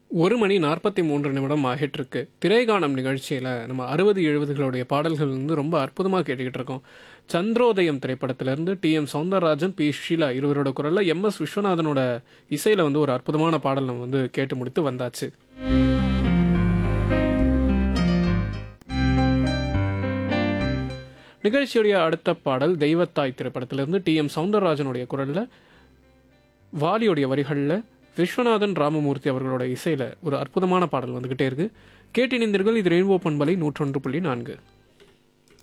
ஒரு மணி நாற்பத்தி மூன்று நிமிடம் ஆகிட்டு இருக்கு திரைகானம் நிகழ்ச்சியில் நம்ம அறுபது எழுபதுகளுடைய பாடல்கள் வந்து ரொம்ப அற்புதமாக கேட்டுக்கிட்டு இருக்கோம் சந்திரோதயம் திரைப்படத்திலிருந்து T M Soundararajan P Sheela இருவரோட குரலில் எம் எஸ் விஸ்வநாதனோட இசையில் வந்து ஒரு அற்புதமான பாடல் நம்ம வந்து கேட்டு முடித்து வந்தாச்சு நிகழ்ச்சியுடைய அடுத்த பாடல் தெய்வத்தாய் திரைப்படத்திலிருந்து டி எம் சௌந்தரராஜனுடைய குரலில் வாலியுடைய வரிகளில் விஸ்வநாதன் ராமமூர்த்தி அவர்களோட இசையில் ஒரு அற்புதமான பாடல் வந்துக்கிட்டே இருக்கு கேட்டினிந்தீர்கள் இது ரெயின்போ பண்பலை நூற்றொன்று புள்ளி நான்கு